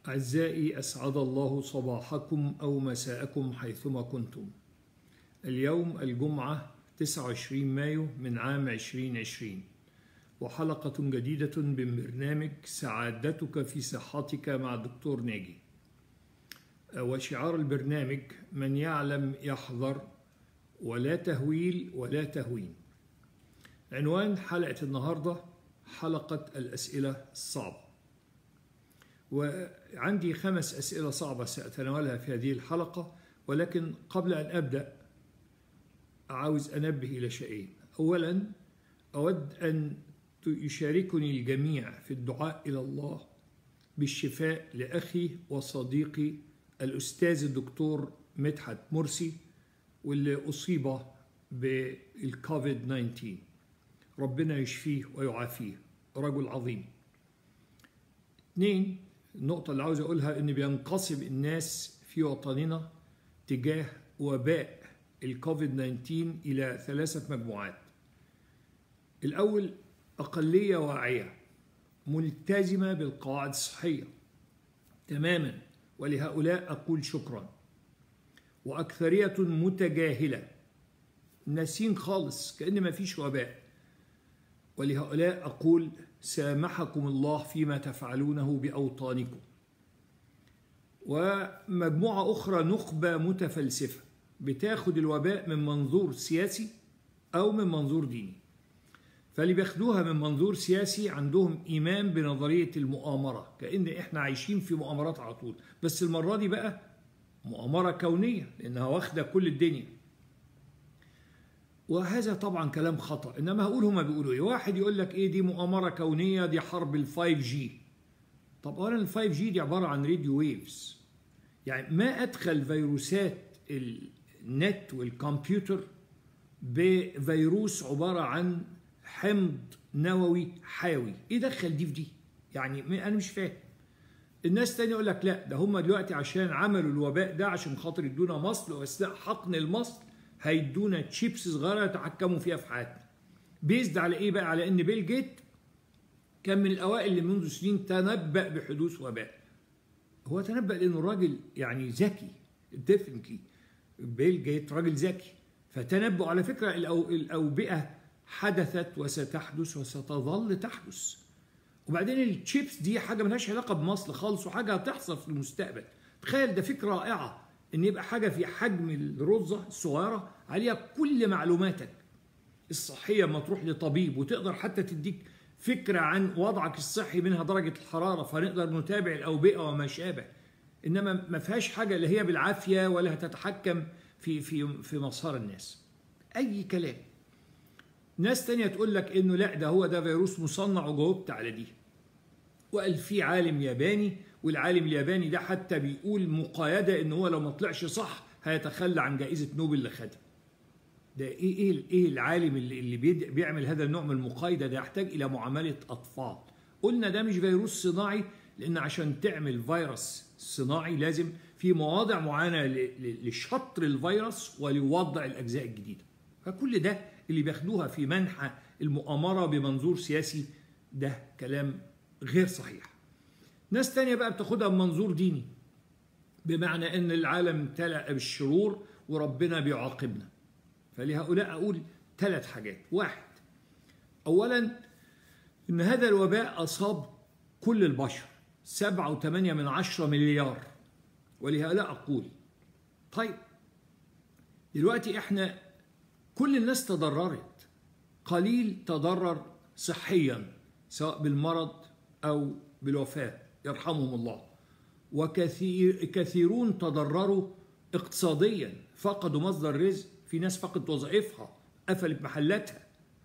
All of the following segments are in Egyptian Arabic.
أعزائي أسعد الله صباحكم أو مساءكم حيثما كنتم اليوم الجمعة 29 مايو من عام 2020 وحلقة جديدة من برنامج سعادتك في صحتك مع الدكتور ناجي وشعار البرنامج من يعلم يحذر ولا تهويل ولا تهوين عنوان حلقة النهاردة حلقة الأسئلة الصعبة وعندي خمس أسئلة صعبة سأتناولها في هذه الحلقة ولكن قبل أن أبدأ عاوز أنبه إلى شيئين أولا أود أن يشاركني الجميع في الدعاء إلى الله بالشفاء لأخي وصديقي الأستاذ الدكتور مدحت مرسي واللي أصيب بالكوفيد 19 ربنا يشفيه ويعافيه رجل عظيم اثنين النقطة اللي عاوز أقولها إن بينقسم الناس في وطننا تجاه وباء الكوفيد 19 إلى ثلاثة مجموعات الأول أقلية واعية ملتزمة بالقواعد الصحية تماما ولهؤلاء أقول شكرا وأكثرية متجاهلة ناسين خالص كأن ما فيش وباء ولهؤلاء أقول سامحكم الله فيما تفعلونه بأوطانكم ومجموعة أخرى نخبة متفلسفة بتاخد الوباء من منظور سياسي أو من منظور ديني فاللي بياخدوها من منظور سياسي عندهم إيمان بنظرية المؤامرة كأن إحنا عايشين في مؤامرات على طول بس المرة دي بقى مؤامرة كونية لأنها واخدة كل الدنيا وهذا طبعا كلام خطأ إنما هقول هما بيقولوا إيه واحد يقول لك إيه دي مؤامرة كونية دي حرب الفايف جي طب أولا الفايف جي دي عبارة عن راديو ويفز يعني ما أدخل فيروسات النت والكمبيوتر بفيروس عبارة عن حمض نووي حيوي ايه دخل دي في دي يعني انا مش فاهم الناس تاني يقول لك لا ده هم دلوقتي عشان عملوا الوباء ده عشان خاطر يدونا مصل واثناء حقن المصل هيدونا تشيبس صغيره يتحكموا فيها في حياتنا بيزد على ايه بقى على ان بيل جيت كان من الاوائل اللي منذ سنين تنبأ بحدوث وباء هو تنبأ لانه راجل يعني ذكي ديفنتلي بيل جيت راجل ذكي فتنبؤ على فكره الأو... الاوبئه حدثت وستحدث وستظل تحدث وبعدين التشيبس دي حاجه ملهاش علاقه بمصل خالص وحاجه هتحصل في المستقبل تخيل ده فكره رائعه ان يبقى حاجه في حجم الرزه الصغيره عليها كل معلوماتك الصحيه ما تروح لطبيب وتقدر حتى تديك فكره عن وضعك الصحي منها درجه الحراره فنقدر نتابع الاوبئه وما شابه انما ما فيهاش حاجه اللي هي بالعافيه ولا هتتحكم في في في مسار الناس اي كلام ناس تانية تقول لك انه لا ده هو ده فيروس مصنع وجاوبت على دي وقال في عالم ياباني والعالم الياباني ده حتى بيقول مقايده ان هو لو ما طلعش صح هيتخلى عن جائزه نوبل اللي خدها ده ايه ايه ايه العالم اللي, اللي بيعمل هذا النوع من المقايده ده يحتاج الى معامله اطفال قلنا ده مش فيروس صناعي لان عشان تعمل فيروس صناعي لازم في مواضع معينه لشطر الفيروس ولوضع الاجزاء الجديده فكل ده اللي بياخدوها في منحى المؤامرة بمنظور سياسي ده كلام غير صحيح ناس تانية بقى بتاخدها بمنظور ديني بمعنى ان العالم امتلأ بالشرور وربنا بيعاقبنا فلهؤلاء اقول ثلاث حاجات واحد اولا ان هذا الوباء اصاب كل البشر سبعة وثمانية من عشرة مليار ولهؤلاء اقول طيب دلوقتي احنا كل الناس تضررت قليل تضرر صحيا سواء بالمرض او بالوفاه يرحمهم الله وكثير كثيرون تضرروا اقتصاديا فقدوا مصدر رزق في ناس فقدت وظائفها قفلت محلاتها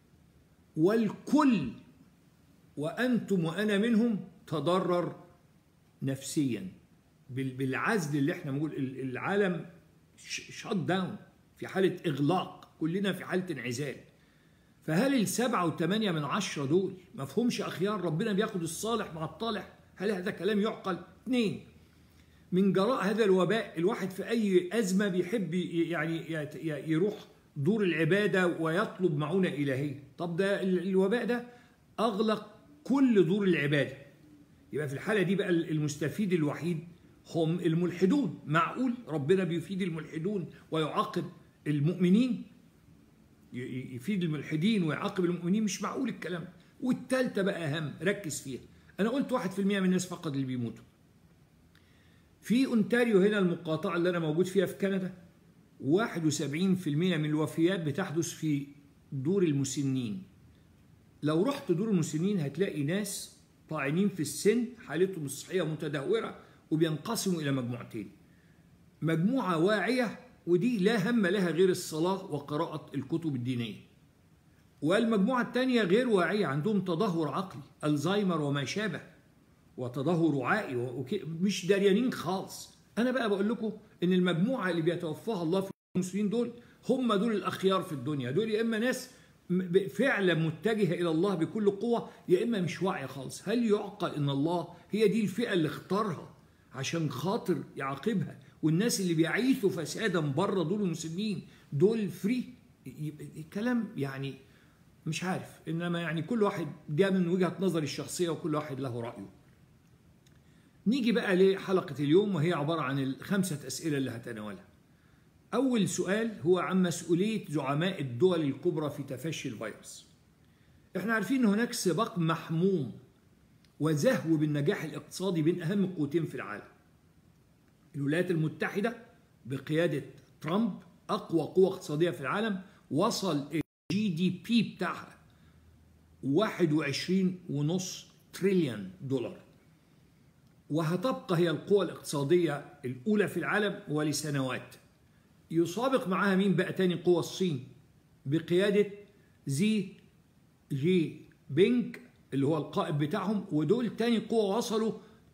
والكل وانتم وانا منهم تضرر نفسيا بالعزل اللي احنا بنقول العالم شات داون في حاله اغلاق كلنا في حالة انعزال فهل السبعة وثمانية من عشرة دول مفهومش أخيار ربنا بياخد الصالح مع الطالح هل هذا كلام يعقل اثنين من جراء هذا الوباء الواحد في أي أزمة بيحب يعني يروح دور العبادة ويطلب معونة إلهية طب ده الوباء ده أغلق كل دور العبادة يبقى في الحالة دي بقى المستفيد الوحيد هم الملحدون معقول ربنا بيفيد الملحدون ويعاقب المؤمنين يفيد الملحدين ويعاقب المؤمنين مش معقول الكلام والتالتة بقى أهم ركز فيها أنا قلت واحد في المية من الناس فقط اللي بيموتوا في أونتاريو هنا المقاطعة اللي أنا موجود فيها في كندا 71% من الوفيات بتحدث في دور المسنين لو رحت دور المسنين هتلاقي ناس طاعنين في السن حالتهم الصحية متدهورة وبينقسموا إلى مجموعتين مجموعة واعية ودي لا هم لها غير الصلاة وقراءة الكتب الدينية والمجموعة الثانية غير واعية عندهم تدهور عقلي الزهايمر وما شابه وتدهور وعائي مش داريانين خالص أنا بقى بقول لكم إن المجموعة اللي بيتوفاها الله في المسلمين دول هم دول الأخيار في الدنيا دول يا إما ناس فعلا متجهة إلى الله بكل قوة يا إما مش واعية خالص هل يعقل إن الله هي دي الفئة اللي اختارها عشان خاطر يعاقبها والناس اللي بيعيثوا فسادا بره دول المسلمين دول فري كلام يعني مش عارف انما يعني كل واحد ده من وجهه نظري الشخصيه وكل واحد له رايه. نيجي بقى لحلقه اليوم وهي عباره عن الخمسه اسئله اللي هتناولها. اول سؤال هو عن مسؤوليه زعماء الدول الكبرى في تفشي الفيروس. احنا عارفين ان هناك سباق محموم وزهو بالنجاح الاقتصادي بين اهم قوتين في العالم. الولايات المتحدة بقيادة ترامب أقوى قوة اقتصادية في العالم وصل الجي دي بي بتاعها 21 ونص تريليون دولار وهتبقى هي القوة الاقتصادية الأولى في العالم ولسنوات يسابق معها مين بقى تاني قوة الصين بقيادة زي جي بينج اللي هو القائد بتاعهم ودول تاني قوة وصلوا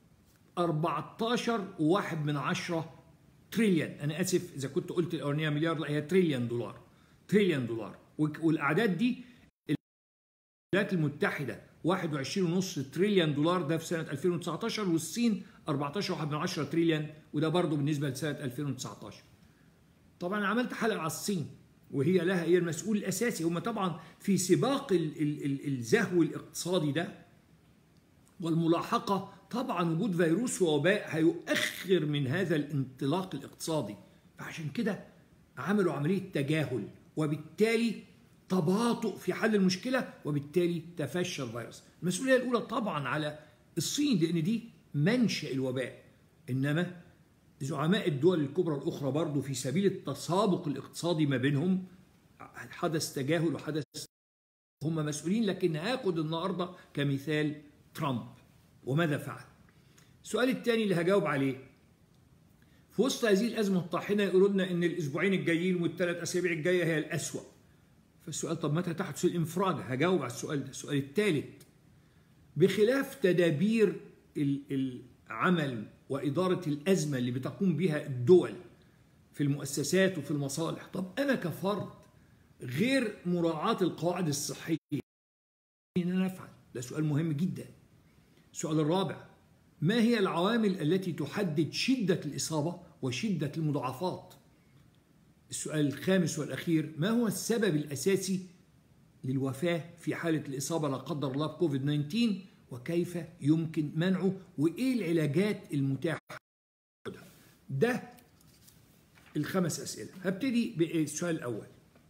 14 وواحد من عشرة تريليون أنا آسف إذا كنت قلت الأولانية مليار لا هي تريليون دولار تريليون دولار والأعداد دي الولايات المتحدة 21.5 تريليون دولار ده في سنة 2019 والصين 14.1 تريليون وده برضه بالنسبة لسنة 2019 طبعا عملت حلقة على الصين وهي لها هي المسؤول الأساسي هم طبعا في سباق ال ال ال الزهو الاقتصادي ده والملاحقة طبعا وجود فيروس ووباء هيؤخر من هذا الانطلاق الاقتصادي فعشان كده عملوا عملية تجاهل وبالتالي تباطؤ في حل المشكلة وبالتالي تفشى الفيروس المسؤولية الأولى طبعا على الصين لأن دي منشأ الوباء إنما زعماء الدول الكبرى الأخرى برضو في سبيل التسابق الاقتصادي ما بينهم حدث تجاهل وحدث هم مسؤولين لكن هاخد النهاردة كمثال ترامب وماذا فعل السؤال الثاني اللي هجاوب عليه في وسط هذه الأزمة الطاحنة يقولوا لنا إن الأسبوعين الجايين والثلاث أسابيع الجاية هي الأسوأ فالسؤال طب متى تحدث الانفراج هجاوب على السؤال ده السؤال الثالث بخلاف تدابير العمل وإدارة الأزمة اللي بتقوم بها الدول في المؤسسات وفي المصالح طب أنا كفرد غير مراعاة القواعد الصحية إن أنا أفعل ده سؤال مهم جدا السؤال الرابع ما هي العوامل التي تحدد شدة الإصابة وشدة المضاعفات السؤال الخامس والأخير ما هو السبب الأساسي للوفاة في حالة الإصابة لا قدر الله بكوفيد 19 وكيف يمكن منعه وإيه العلاجات المتاحة ده الخمس أسئلة هبتدي بالسؤال الأول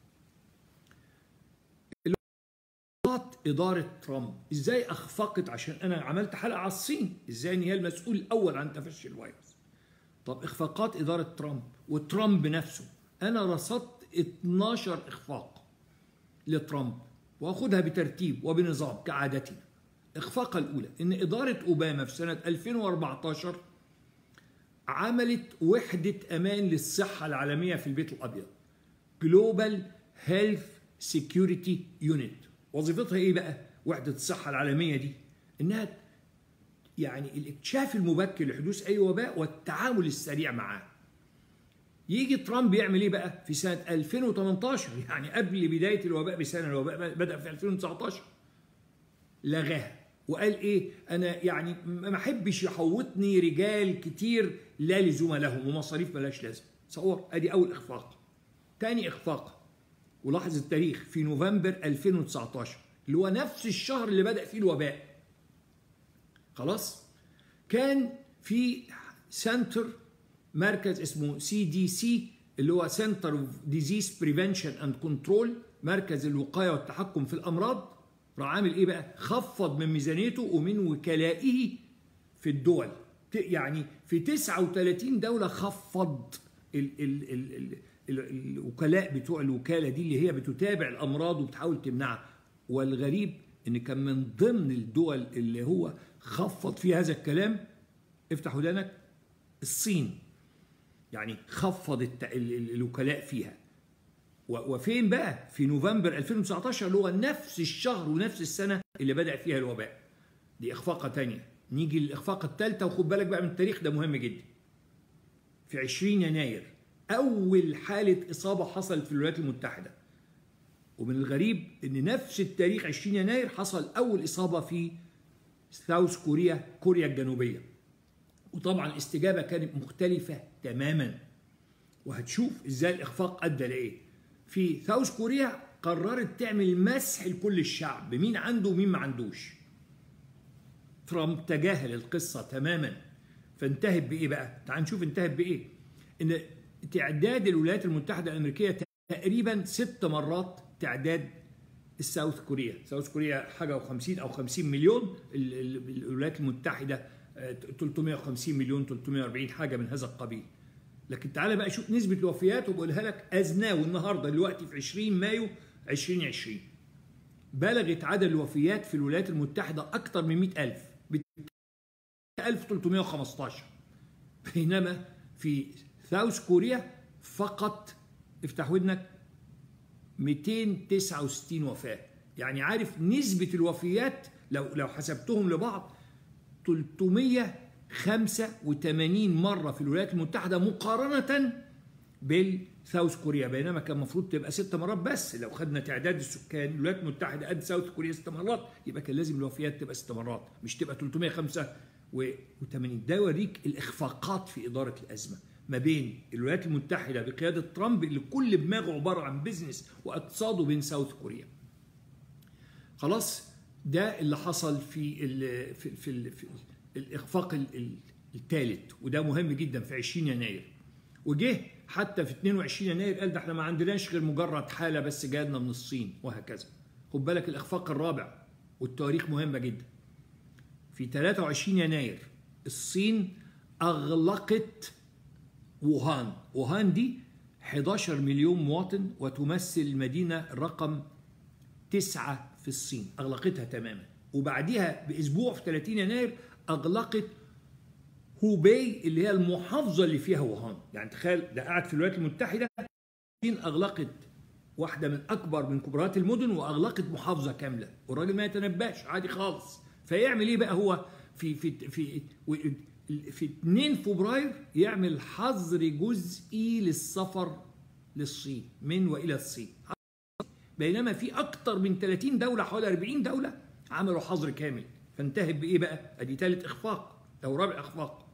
إدارة ترامب إزاي أخفقت عشان أنا عملت حلقة على الصين إزاي إن هي المسؤول الأول عن تفشي الفيروس طب إخفاقات إدارة ترامب وترامب نفسه أنا رصدت 12 إخفاق لترامب وأخدها بترتيب وبنظام كعادتنا إخفاقها الأولى إن إدارة أوباما في سنة 2014 عملت وحدة أمان للصحة العالمية في البيت الأبيض Global Health Security Unit وظيفتها ايه بقى وحده الصحه العالميه دي انها يعني الاكتشاف المبكر لحدوث اي وباء والتعامل السريع معاه يجي ترامب يعمل ايه بقى في سنه 2018 يعني قبل بدايه الوباء بسنه الوباء بدا في 2019 لغاها وقال ايه انا يعني ما احبش يحوطني رجال كتير لا لزوم لهم ومصاريف ملاش لازمه تصور ادي اول اخفاق تاني اخفاق ولاحظ التاريخ في نوفمبر 2019 اللي هو نفس الشهر اللي بدأ فيه الوباء خلاص كان في سنتر مركز اسمه سي دي سي اللي هو سنتر اوف ديزيز بريفنشن اند كنترول مركز الوقايه والتحكم في الامراض راح عامل ايه بقى؟ خفض من ميزانيته ومن وكلائه في الدول يعني في 39 دوله خفض ال ال ال ال ال الوكلاء بتوع الوكاله دي اللي هي بتتابع الامراض وبتحاول تمنعها والغريب ان كان من ضمن الدول اللي هو خفض فيها هذا الكلام افتح ودانك الصين يعني خفض الت... ال... ال... الوكلاء فيها و... وفين بقى في نوفمبر 2019 اللي هو نفس الشهر ونفس السنة اللي بدأ فيها الوباء دي إخفاقة تانية نيجي للإخفاقة الثالثة وخد بالك بقى من التاريخ ده مهم جدا في 20 يناير أول حالة إصابة حصلت في الولايات المتحدة ومن الغريب ان نفس التاريخ 20 يناير حصل اول اصابه في ساوث كوريا كوريا الجنوبيه وطبعا الاستجابه كانت مختلفه تماما وهتشوف ازاي الاخفاق ادى لايه في ساوث كوريا قررت تعمل مسح لكل الشعب مين عنده ومين ما عندوش ترامب تجاهل القصه تماما فانتهت بايه بقى تعال نشوف انتهت بايه ان تعداد الولايات المتحده الامريكيه تقريبا ست مرات تعداد الساوث كوريا ساوث كوريا حاجة و50 أو 50 مليون الولايات المتحدة 350 مليون 340 حاجة من هذا القبيل لكن تعالى بقى شوف نسبة الوفيات وبقولها لك أزناو النهاردة دلوقتي في 20 مايو 2020 بلغت عدد الوفيات في الولايات المتحدة أكثر من 100000 1315 بينما في ساوث كوريا فقط افتح ودنك 269 وفاة يعني عارف نسبة الوفيات لو لو حسبتهم لبعض 385 مرة في الولايات المتحدة مقارنة بالساوث كوريا بينما كان المفروض تبقى ست مرات بس لو خدنا تعداد السكان الولايات المتحدة قد ساوث كوريا ست مرات يبقى كان لازم الوفيات تبقى ست مرات مش تبقى 385 ده يوريك الإخفاقات في إدارة الأزمة ما بين الولايات المتحده بقياده ترامب اللي كل دماغه عباره عن بيزنس واقتصاده بين ساوث كوريا. خلاص ده اللي حصل في ال في في, ال في الاخفاق الثالث وده مهم جدا في 20 يناير. وجه حتى في 22 يناير قال ده احنا ما عندناش غير مجرد حاله بس جايه لنا من الصين وهكذا. خد بالك الاخفاق الرابع والتواريخ مهمه جدا. في 23 يناير الصين اغلقت ووهان ووهان دي 11 مليون مواطن وتمثل المدينة رقم تسعة في الصين أغلقتها تماما وبعدها بأسبوع في 30 يناير أغلقت هوبي اللي هي المحافظة اللي فيها ووهان يعني تخيل ده قاعد في الولايات المتحدة الصين أغلقت واحدة من أكبر من كبرات المدن وأغلقت محافظة كاملة والراجل ما يتنباش عادي خالص فيعمل إيه بقى هو في في في في 2 فبراير يعمل حظر جزئي للسفر للصين من والى الصين بينما في اكثر من 30 دوله حوالي 40 دوله عملوا حظر كامل فانتهت بايه بقى ادي ثالث اخفاق او رابع اخفاق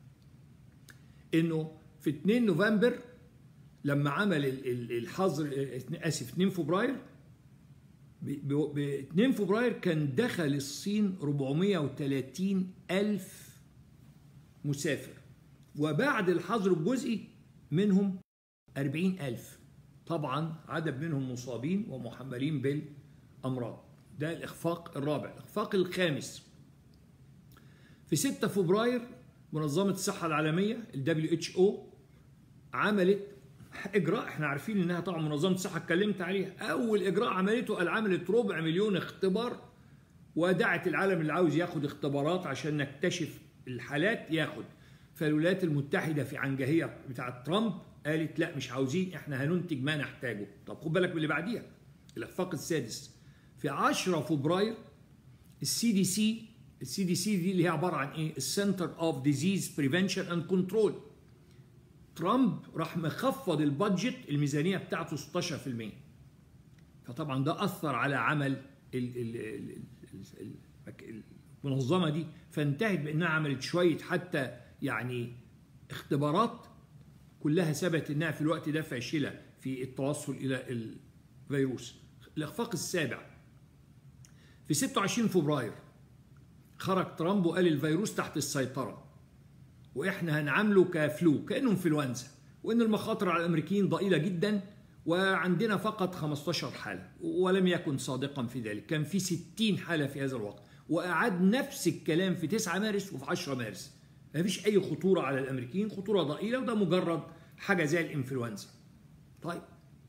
انه في 2 نوفمبر لما عمل الحظر اسف 2 فبراير ب 2 فبراير كان دخل الصين 430 ألف مسافر وبعد الحظر الجزئي منهم أربعين ألف طبعا عدد منهم مصابين ومحملين بالأمراض ده الإخفاق الرابع الإخفاق الخامس في 6 فبراير منظمة الصحة العالمية ال WHO عملت إجراء احنا عارفين إنها طبعا منظمة الصحة اتكلمت عليها أول إجراء عملته قال عملت ربع مليون اختبار ودعت العالم اللي عاوز ياخد اختبارات عشان نكتشف الحالات ياخد فالولايات المتحده في عنجهيه بتاعه ترامب قالت لا مش عاوزين احنا هننتج ما نحتاجه طب خد بالك من اللي بعديها الاخفاق السادس في 10 فبراير السي دي سي السي دي سي دي اللي هي عباره عن ايه السنتر اوف ديزيز بريفنشن اند كنترول ترامب راح مخفض البادجت الميزانيه بتاعته 16% فطبعا ده اثر على عمل ال ال ال ال المنظمه دي فانتهت بانها عملت شويه حتى يعني اختبارات كلها ثبت انها في الوقت ده فاشله في التوصل الى الفيروس الاخفاق السابع في 26 فبراير خرج ترامب وقال الفيروس تحت السيطره واحنا هنعامله كفلو كانه انفلونزا وان المخاطر على الامريكيين ضئيله جدا وعندنا فقط 15 حاله ولم يكن صادقا في ذلك كان في 60 حاله في هذا الوقت واعاد نفس الكلام في 9 مارس وفي 10 مارس ما فيش اي خطوره على الامريكيين خطوره ضئيله وده مجرد حاجه زي الانفلونزا طيب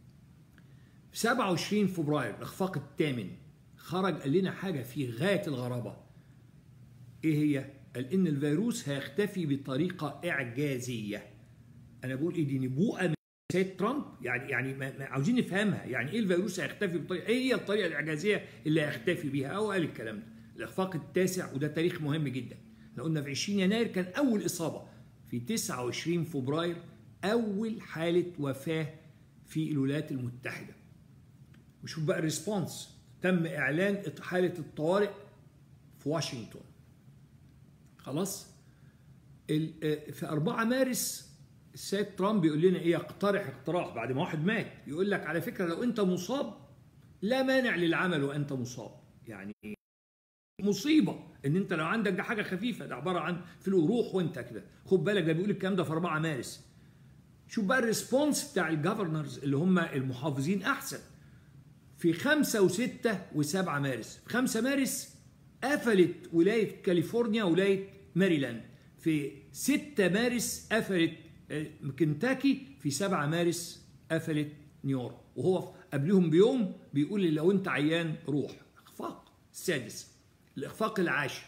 27 فبراير الاخفاق الثامن خرج قال لنا حاجه في غايه الغرابه ايه هي قال ان الفيروس هيختفي بطريقه اعجازيه انا بقول ايه دي نبوءه من سيد ترامب يعني يعني ما عاوزين نفهمها يعني ايه الفيروس هيختفي بطريقه ايه هي الطريقه الاعجازيه اللي هيختفي بيها او قال الكلام ده الاخفاق التاسع وده تاريخ مهم جدا احنا قلنا في 20 يناير كان اول اصابه في 29 فبراير اول حاله وفاه في الولايات المتحده وشوف بقى الريسبونس تم اعلان حاله الطوارئ في واشنطن خلاص في 4 مارس السيد ترامب يقول لنا ايه يقترح اقتراح بعد ما واحد مات يقول لك على فكره لو انت مصاب لا مانع للعمل وانت مصاب يعني مصيبه ان انت لو عندك ده حاجه خفيفه ده عباره عن فلو روح وانت كده خد بالك ده بيقول الكلام ده في 4 مارس شوف بقى الريسبونس بتاع الجفرنرز اللي هم المحافظين احسن في 5 و6 و7 مارس في 5 مارس قفلت ولايه كاليفورنيا ولايه ماريلاند في 6 مارس قفلت كنتاكي في 7 مارس قفلت نيويورك وهو قبلهم بيوم بيقول لي لو انت عيان روح اخفاق السادس الاخفاق العاشر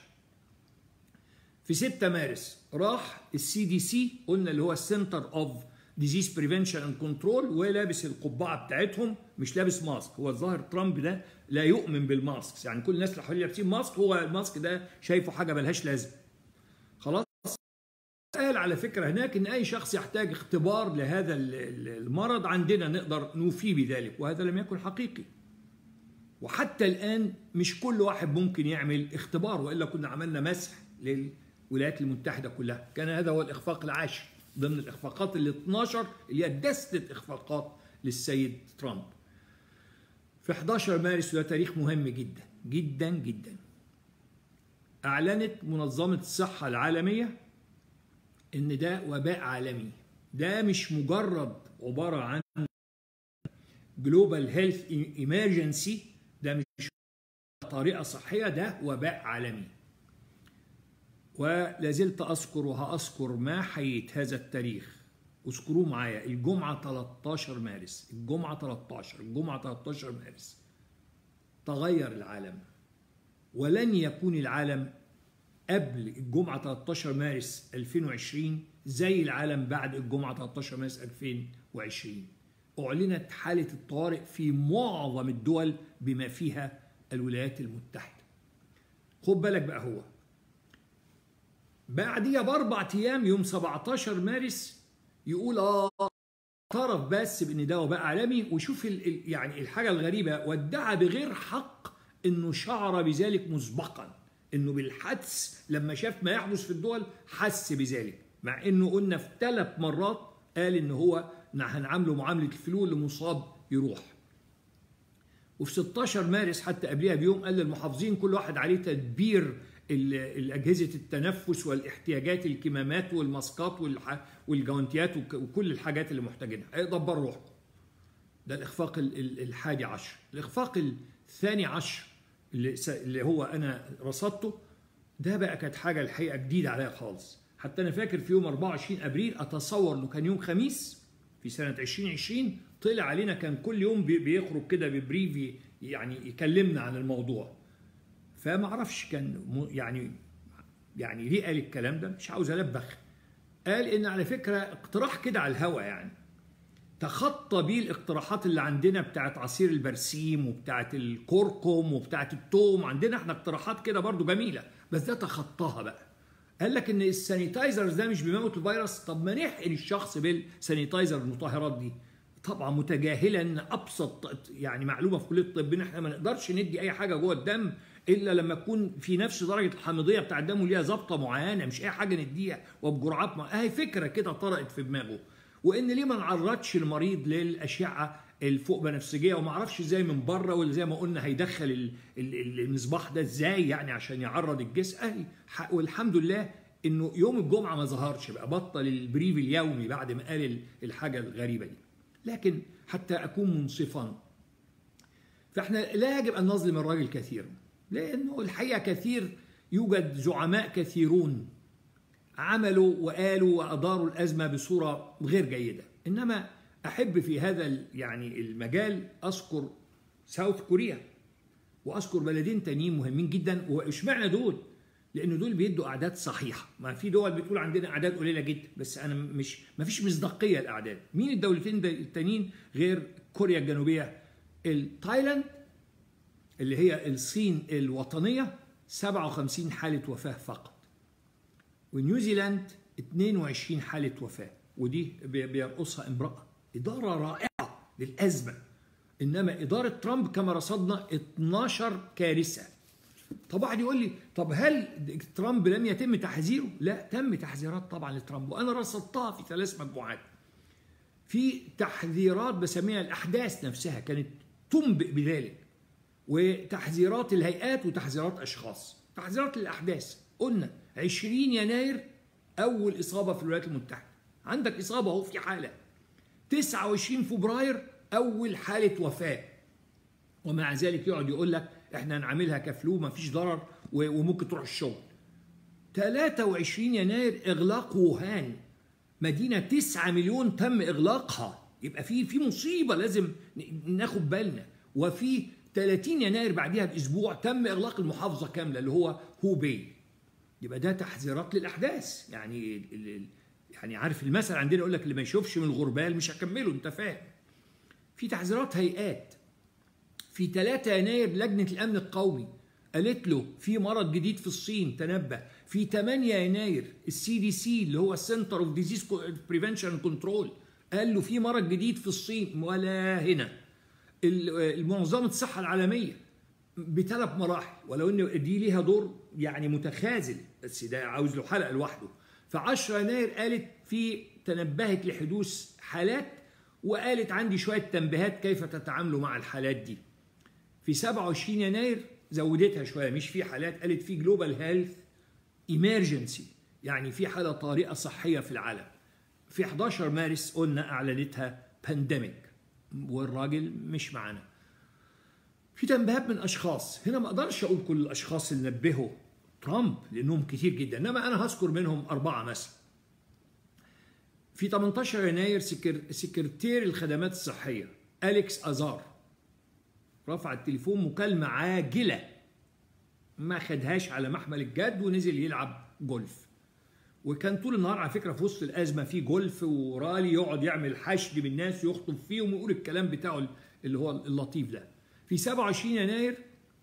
في 6 مارس راح السي دي سي قلنا اللي هو السنتر اوف ديزيز بريفنشن اند كنترول ولابس القبعه بتاعتهم مش لابس ماسك هو الظاهر ترامب ده لا يؤمن بالماسك يعني كل الناس اللي حواليه لابسين ماسك هو الماسك ده شايفه حاجه ملهاش لازمه خلاص قال على فكره هناك ان اي شخص يحتاج اختبار لهذا المرض عندنا نقدر نوفيه بذلك وهذا لم يكن حقيقي وحتى الان مش كل واحد ممكن يعمل اختبار والا كنا عملنا مسح للولايات المتحده كلها كان هذا هو الاخفاق العاشر ضمن الاخفاقات ال 12 اللي هي دستة اخفاقات للسيد ترامب في 11 مارس وده تاريخ مهم جدا جدا جدا اعلنت منظمه الصحه العالميه ان ده وباء عالمي ده مش مجرد عباره عن جلوبال هيلث ايمرجنسي ده مش طريقه صحيه ده وباء عالمي ولا زلت اذكر وهاذكر ما حييت هذا التاريخ اذكروه معايا الجمعه 13 مارس الجمعه 13 الجمعه 13 مارس تغير العالم ولن يكون العالم قبل الجمعة 13 مارس 2020 زي العالم بعد الجمعة 13 مارس 2020 أعلنت حالة الطوارئ في معظم الدول بما فيها الولايات المتحدة خد بالك بقى هو بعديها بأربع أيام يوم 17 مارس يقول آه اعترف بس بأن ده وباء عالمي وشوف ال يعني الحاجة الغريبة وادعى بغير حق أنه شعر بذلك مسبقاً انه بالحدس لما شاف ما يحدث في الدول حس بذلك مع انه قلنا في ثلاث مرات قال ان هو هنعامله معامله الفلو اللي مصاب يروح وفي 16 مارس حتى قبلها بيوم قال للمحافظين كل واحد عليه تدبير الاجهزه التنفس والاحتياجات الكمامات والماسكات والجوانتيات وكل الحاجات اللي محتاجينها دبروا روحكم ده الاخفاق الحادي عشر الاخفاق الثاني عشر اللي, اللي هو انا رصدته ده بقى كانت حاجه الحقيقه جديده عليا خالص حتى انا فاكر في يوم 24 ابريل اتصور انه كان يوم خميس في سنه 2020 طلع علينا كان كل يوم بيخرج كده ببريفي يعني يكلمنا عن الموضوع فما اعرفش كان يعني يعني ليه قال الكلام ده مش عاوز البخ قال ان على فكره اقتراح كده على الهوا يعني تخطى بيه الاقتراحات اللي عندنا بتاعت عصير البرسيم وبتاعت الكركم وبتاعت التوم عندنا احنا اقتراحات كده برضو جميلة بس ده تخطاها بقى قال لك ان السانيتايزرز ده مش بيموت الفيروس طب ما نحقن الشخص بالسانيتايزر المطهرات دي طبعا متجاهلا ان ابسط يعني معلومه في كليه الطب ان احنا ما نقدرش ندي اي حاجه جوه الدم الا لما تكون في نفس درجه الحامضيه بتاع الدم وليها ظابطه معينه مش اي حاجه نديها وبجرعات معينه اهي فكره كده طرقت في دماغه وان ليه ما نعرضش المريض للاشعه الفوق بنفسجيه وما اعرفش ازاي من بره ولا زي ما قلنا هيدخل ال- ال- المصباح ده ازاي يعني عشان يعرض الجسم اهي ح- والحمد لله انه يوم الجمعه ما ظهرش بقى بطل البريف اليومي بعد ما قال ال- الحاجه الغريبه دي لكن حتى اكون منصفا فاحنا لا يجب ان نظلم الراجل كثيرا لانه الحقيقه كثير يوجد زعماء كثيرون عملوا وقالوا واداروا الازمه بصوره غير جيده انما احب في هذا ال- يعني المجال اذكر ساوث كوريا واذكر بلدين تانيين مهمين جدا واشمعنى دول لان دول بيدوا اعداد صحيحه ما في دول بتقول عندنا اعداد قليله جدا بس انا مش ما فيش مصداقيه الاعداد مين الدولتين ده- التانيين غير كوريا الجنوبيه التايلاند اللي هي الصين الوطنيه 57 حاله وفاه فقط ونيوزيلاند 22 حالة وفاة ودي بي- بيرقصها امرأة إدارة رائعة للأزمة إنما إدارة ترامب كما رصدنا 12 كارثة طب واحد يقول لي طب هل ترامب لم يتم تحذيره؟ لا تم تحذيرات طبعا لترامب وأنا رصدتها في ثلاث مجموعات في تحذيرات بسميها الأحداث نفسها كانت تنبئ بذلك وتحذيرات الهيئات وتحذيرات اشخاص تحذيرات الاحداث قلنا 20 يناير اول اصابه في الولايات المتحده عندك اصابه اهو في حاله 29 فبراير اول حاله وفاه ومع ذلك يقعد يقول لك احنا هنعملها كفلو ما فيش ضرر و- وممكن تروح الشغل 23 يناير اغلاق ووهان مدينه 9 مليون تم اغلاقها يبقى في في مصيبه لازم ن- ناخد بالنا وفي 30 يناير بعدها باسبوع تم اغلاق المحافظه كامله اللي هو هوبي يبقى ده تحذيرات للاحداث يعني ال- ال- يعني عارف المثل عندنا يقول لك اللي ما يشوفش من الغربال مش هكمله انت فاهم في تحذيرات هيئات في 3 يناير لجنة الأمن القومي قالت له في مرض جديد في الصين تنبه في 8 يناير السي دي سي اللي هو السنتر اوف ديزيز بريفنشن كنترول قال له في مرض جديد في الصين ولا هنا المنظمة الصحة العالمية بثلاث مراحل ولو ان دي ليها دور يعني متخاذل بس ده عاوز له حلقه لوحده في 10 يناير قالت في تنبهت لحدوث حالات وقالت عندي شويه تنبيهات كيف تتعاملوا مع الحالات دي في 27 يناير زودتها شويه مش في حالات قالت في جلوبال هيلث ايمرجنسي يعني في حاله طارئه صحيه في العالم في 11 مارس قلنا اعلنتها بانديميك والراجل مش معانا في تنبيهات من اشخاص هنا ما اقدرش اقول كل الاشخاص اللي نبهوا ترامب لانهم كتير جدا انما انا هذكر منهم اربعه مثلا في 18 يناير سكر... سكرتير الخدمات الصحيه اليكس ازار رفع التليفون مكالمه عاجله ما خدهاش على محمل الجد ونزل يلعب جولف وكان طول النهار على فكره في وسط الازمه في جولف ورالي يقعد يعمل حشد بالناس ويخطب فيهم ويقول الكلام بتاعه اللي هو اللطيف ده في 27 يناير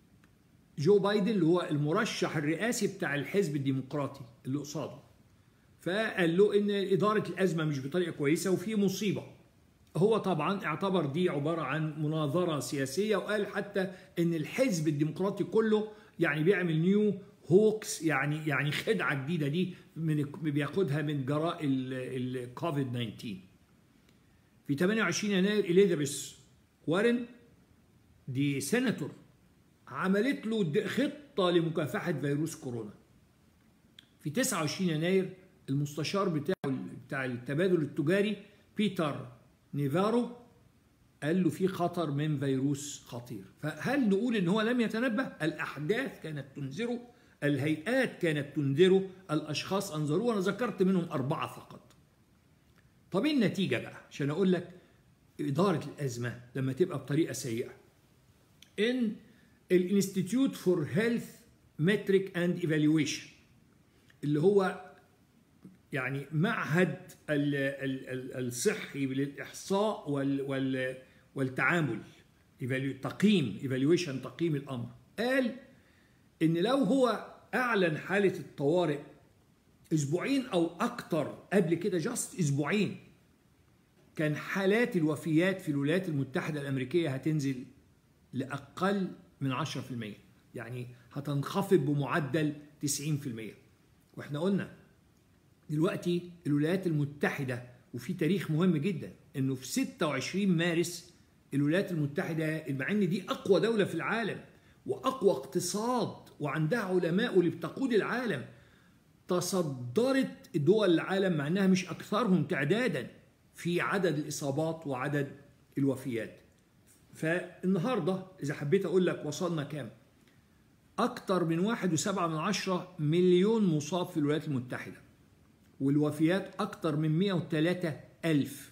جو بايدن اللي هو المرشح الرئاسي بتاع الحزب الديمقراطي اللي قصاده فقال له ان اداره الازمه مش بطريقه كويسه وفي مصيبه هو طبعا اعتبر دي عباره عن مناظره سياسيه وقال حتى ان الحزب الديمقراطي كله يعني بيعمل نيو هوكس يعني يعني خدعه جديده دي من بياخدها من جراء الكوفيد 19 في 28 يناير اليزابيث وارن دي سيناتور عملت له خطه لمكافحه فيروس كورونا في 29 يناير المستشار بتاعه بتاع التبادل التجاري بيتر نيفارو قال له في خطر من فيروس خطير فهل نقول ان هو لم يتنبه الاحداث كانت تنذره الهيئات كانت تنذره الاشخاص انذروه وانا ذكرت منهم اربعه فقط طب ايه النتيجه بقى عشان اقول لك اداره الازمه لما تبقى بطريقه سيئه ان الانستيتيوت فور هيلث متريك اند ايفالويشن اللي هو يعني معهد ال ال ال الصحي للاحصاء وال وال والتعامل تقييم ايفالويشن تقييم الامر قال ان لو هو اعلن حاله الطوارئ اسبوعين او اكتر قبل كده جاست اسبوعين كان حالات الوفيات في الولايات المتحده الامريكيه هتنزل لاقل من 10% يعني هتنخفض بمعدل 90% واحنا قلنا دلوقتي الولايات المتحده وفي تاريخ مهم جدا انه في 26 مارس الولايات المتحده مع ان دي اقوى دوله في العالم واقوى اقتصاد وعندها علماء واللي بتقود العالم تصدرت دول العالم مع انها مش اكثرهم تعدادا في عدد الاصابات وعدد الوفيات فالنهارده اذا حبيت اقول لك وصلنا كام اكثر من واحد وسبعة من عشرة مليون مصاب في الولايات المتحدة والوفيات اكثر من 103 ألف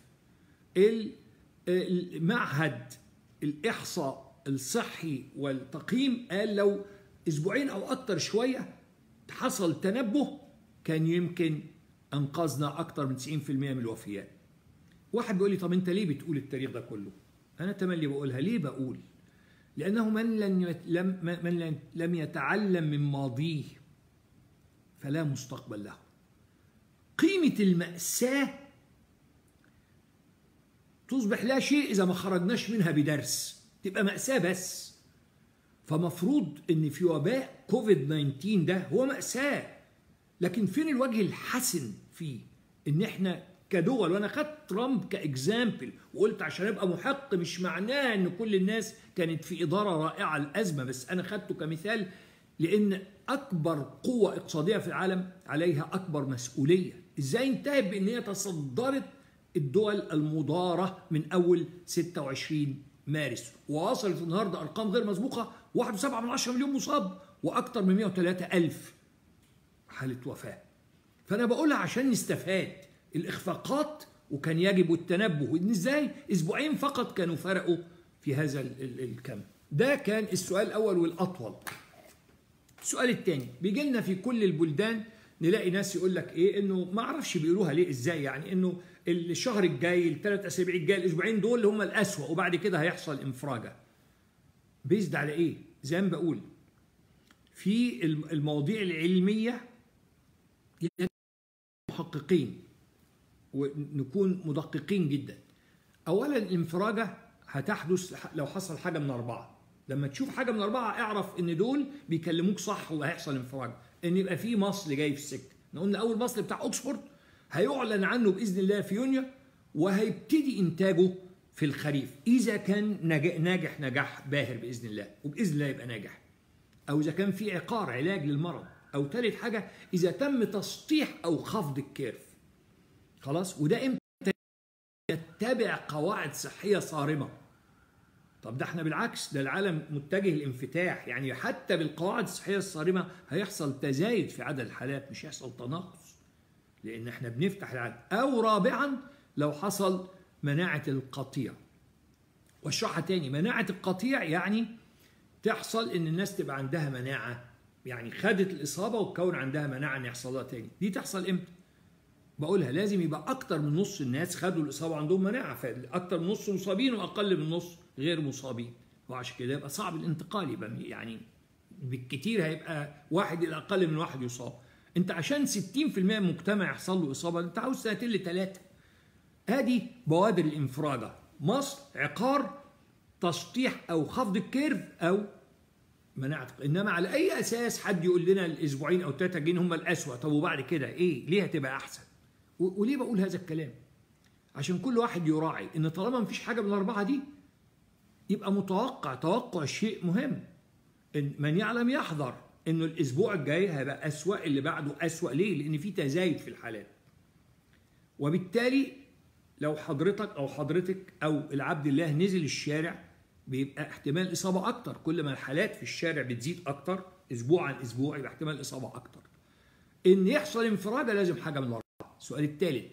المعهد الإحصاء الصحي والتقييم قال لو أسبوعين أو أكثر شوية حصل تنبه كان يمكن أنقذنا أكثر من 90% من الوفيات واحد بيقول لي طب أنت ليه بتقول التاريخ ده كله أنا تملي بقولها ليه بقول لأنه من لم لم من لم يتعلم من ماضيه فلا مستقبل له قيمة المأساة تصبح لا شيء إذا ما خرجناش منها بدرس تبقى مأساة بس فمفروض إن في وباء كوفيد 19 ده هو مأساة لكن فين الوجه الحسن فيه إن إحنا كدول وأنا خدت ترامب كإكزامبل وقلت عشان أبقى محق مش معناه إن كل الناس كانت في إدارة رائعة الأزمة بس أنا خدته كمثال لأن أكبر قوة اقتصادية في العالم عليها أكبر مسؤولية إزاي انتهت بأن هي تصدرت الدول المضارة من أول 26 مارس ووصلت النهاردة أرقام غير مسبوقة 1.7 من 10 مليون مصاب وأكثر من 103 ألف حالة وفاة فأنا بقولها عشان نستفاد الإخفاقات وكان يجب التنبه إن إزاي أسبوعين فقط كانوا فرقوا في هذا الكم ده كان السؤال الأول والأطول السؤال الثاني بيجي لنا في كل البلدان نلاقي ناس يقول لك ايه انه ما اعرفش بيقولوها ليه ازاي يعني انه الشهر الجاي الثلاث اسابيع الجاي الاسبوعين دول اللي هم الاسوأ وبعد كده هيحصل انفراجه بيزد على ايه زي ما بقول في المواضيع العلميه محققين ونكون مدققين جدا اولا الانفراجه هتحدث لو حصل حاجه من اربعه لما تشوف حاجه من اربعه اعرف ان دول بيكلموك صح وهيحصل انفراج ان يبقى في مصل جاي في السكه احنا قلنا اول مصل بتاع اوكسفورد هيعلن عنه باذن الله في يونيو وهيبتدي انتاجه في الخريف اذا كان ناجح نجاح باهر باذن الله وباذن الله يبقى ناجح او اذا كان في عقار علاج للمرض او ثالث حاجه اذا تم تسطيح او خفض الكيرف خلاص وده امتى يتبع قواعد صحيه صارمه طب ده احنا بالعكس ده العالم متجه للانفتاح يعني حتى بالقواعد الصحيه الصارمه هيحصل تزايد في عدد الحالات مش هيحصل تناقص لان احنا بنفتح العالم او رابعا لو حصل مناعه القطيع واشرحها تاني مناعه القطيع يعني تحصل ان الناس تبقى عندها مناعه يعني خدت الاصابه وتكون عندها مناعه ان يحصل لها تاني دي تحصل امتى بقولها لازم يبقى اكتر من نص الناس خدوا الاصابه عندهم مناعه فاكتر من نص مصابين واقل من نص غير مصابين وعشان كده يبقى صعب الانتقال يبقى يعني بالكتير هيبقى واحد الى اقل من واحد يصاب انت عشان 60% من المجتمع يحصل له اصابه انت عاوز سنتين لثلاثه ادي بوادر الانفراجه مصر عقار تسطيح او خفض الكيرف او مناعه انما على اي اساس حد يقول لنا الاسبوعين او ثلاثه جايين هم الاسوأ طب وبعد كده ايه ليه هتبقى احسن وليه بقول هذا الكلام عشان كل واحد يراعي ان طالما مفيش حاجه من الاربعه دي يبقى متوقع توقع شيء مهم إن من يعلم يحذر انه الاسبوع الجاي هيبقى اسوا اللي بعده اسوا ليه لان في تزايد في الحالات وبالتالي لو حضرتك او حضرتك او العبد الله نزل الشارع بيبقى احتمال الاصابه اكتر كل ما الحالات في الشارع بتزيد اكتر اسبوع عن اسبوع يبقى احتمال الاصابه اكتر ان يحصل انفراده لازم حاجه من الاربعه السؤال الثالث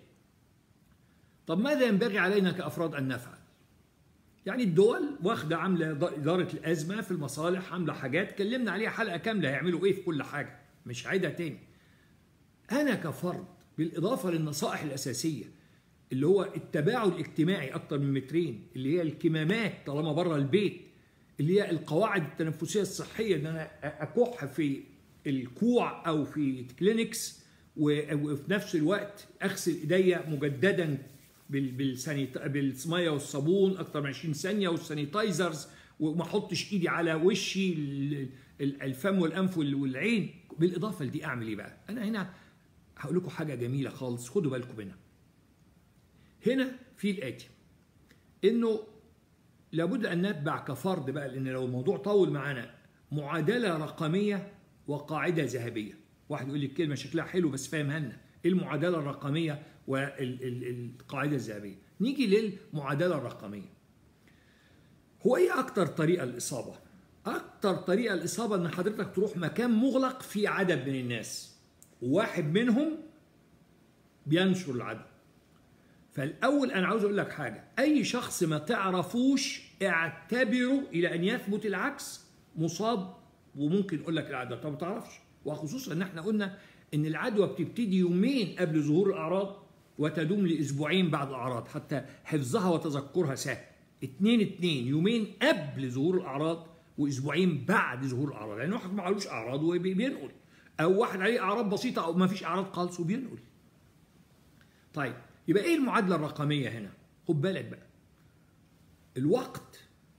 طب ماذا ينبغي علينا كافراد ان نفعل يعني الدول واخده عامله اداره الازمه في المصالح عامله حاجات اتكلمنا عليها حلقه كامله هيعملوا ايه في كل حاجه مش عايدها تاني انا كفرد بالاضافه للنصائح الاساسيه اللي هو التباعد الاجتماعي اكتر من مترين اللي هي الكمامات طالما بره البيت اللي هي القواعد التنفسيه الصحيه ان انا اكح في الكوع او في كلينكس وفي نفس الوقت اغسل ايديا مجددا بالسانيت بالميه والصابون اكتر من 20 ثانيه والسانيتايزرز وما احطش ايدي على وشي الفم والانف والعين بالاضافه لدي اعمل ايه بقى؟ انا هنا هقول لكم حاجه جميله خالص خدوا بالكم منها. هنا في الاتي انه لابد ان نتبع كفرد بقى لان لو الموضوع طول معانا معادله رقميه وقاعده ذهبيه واحد يقول لي الكلمه شكلها حلو بس فاهمها لنا ايه المعادله الرقميه والقاعده الذهبيه نيجي للمعادله الرقميه هو ايه اكتر طريقه للاصابه اكتر طريقه للاصابه ان حضرتك تروح مكان مغلق فيه عدد من الناس وواحد منهم بينشر العدد فالاول انا عاوز اقول لك حاجه اي شخص ما تعرفوش اعتبره الى ان يثبت العكس مصاب وممكن يقول لك العدوى طب ما تعرفش وخصوصا ان احنا قلنا ان العدوى بتبتدي يومين قبل ظهور الاعراض وتدوم لاسبوعين بعد الاعراض حتى حفظها وتذكرها سهل اتنين اتنين يومين قبل ظهور الاعراض واسبوعين بعد ظهور الاعراض يعني واحد ما عليهوش اعراض وبينقل او واحد عليه اعراض بسيطه او ما فيش اعراض خالص وبينقل طيب يبقى ايه المعادله الرقميه هنا خد بالك بقى الوقت